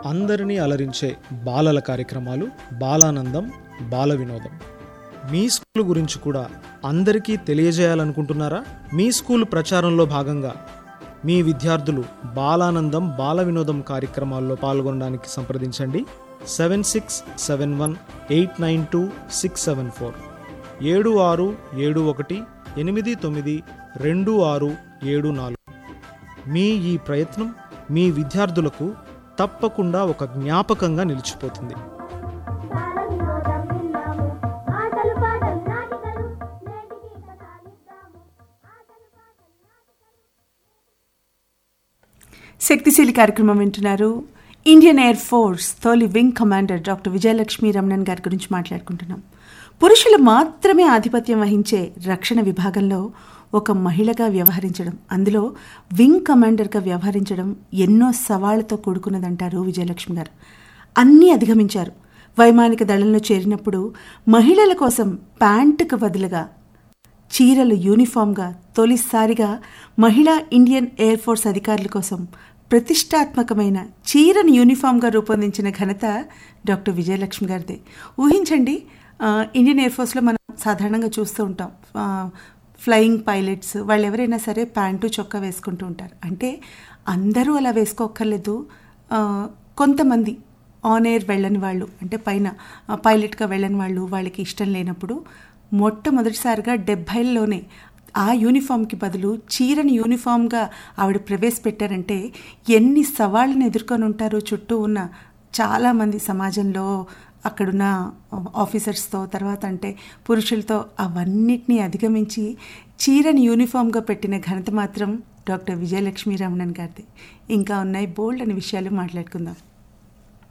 అందరినీ అలరించే బాలల కార్యక్రమాలు బాలానందం బాల వినోదం మీ స్కూల్ గురించి కూడా అందరికీ తెలియజేయాలనుకుంటున్నారా మీ స్కూల్ ప్రచారంలో భాగంగా మీ విద్యార్థులు బాలానందం బాల వినోదం కార్యక్రమాల్లో పాల్గొనడానికి సంప్రదించండి seven six seven one eight nine two six seven four ఏడు ఆరు ఏడు ఒకటి ఎనిమిది తొమ్మిది రెండు ఆరు ఏడు నాలుగు మీ ఈ ప్రయత్నం మీ విద్యార్థులకు తప్పకుండా ఒక జ్ఞాపకంగా నిలిచిపోతుంది బాల వినోదం విన్నాము ఆటలు పాటలు నాటికలు నేటికి కథ నిద్దాము ఆటలు పాటలు నాటికలు శక్తిశీలి కార్యక్రమం వింటున్నారు ఇండియన్ ఎయిర్ ఫోర్స్ తొలి wing commander doctor Vijayalakshmi Ramanan గారి గురించి మాట్లాడుకుంటున్నాం పురుషులు మాత్రమే ఆధిపత్యం వహించే రక్షణ విభాగంలో ఒక మహిళగా వ్యవహరించడం అందులో వింగ్ కమాండర్గా వ్యవహరించడం ఎన్నో సవాళ్లతో కూడుకున్నదంటారు విజయలక్ష్మి గారు అన్నీ అధిగమించారు వైమానిక దళంలో చేరినప్పుడు మహిళల కోసం ప్యాంటుకు బదులుగా చీరలు యూనిఫామ్గా తొలిసారిగా మహిళా ఇండియన్ ఎయిర్ ఫోర్స్ అధికారుల కోసం ప్రతిష్టాత్మకమైన చీరను యూనిఫామ్గా రూపొందించిన ఘనత డాక్టర్ విజయలక్ష్మి గారిదే ఊహించండి ఆ, ఇండియన్ ఎయిర్ ఫోర్స్లో మనం సాధారణంగా చూస్తూ ఉంటాం ఆ, ఫ్లయింగ్ పైలట్స్ వాళ్ళు ఎవరైనా సరే ప్యాంటు చొక్కా వేసుకుంటూ ఉంటారు అంటే అందరూ అలా వేసుకోక్కర్లేదు ఆ, కొంతమంది ఆన్ ఎయిర్ వెళ్ళని వాళ్ళు అంటే పైన ఆ, పైలట్గా వెళ్ళని వాళ్ళు వాళ్ళకి ఇష్టం లేనప్పుడు మొట్టమొదటిసారిగా డెబ్భైల్లోనే ఆ యూనిఫామ్కి బదులు చీరని యూనిఫామ్గా ఆవిడ ప్రవేశపెట్టారంటే ఎన్ని సవాళ్ళను ఎదుర్కొని ఉంటారో చుట్టూ ఉన్న చాలామంది సమాజంలో అక్కడున్న ఆఫీసర్స్తో తర్వాత అంటే పురుషులతో అవన్నిటినీ అధిగమించి చీరని యూనిఫామ్గా పెట్టిన ఘనత మాత్రం డాక్టర్ విజయలక్ష్మి రమణన్ గారిది ఇంకా ఉన్నాయి బోల్డ్ అనే విషయాలు మాట్లాడుకుందాం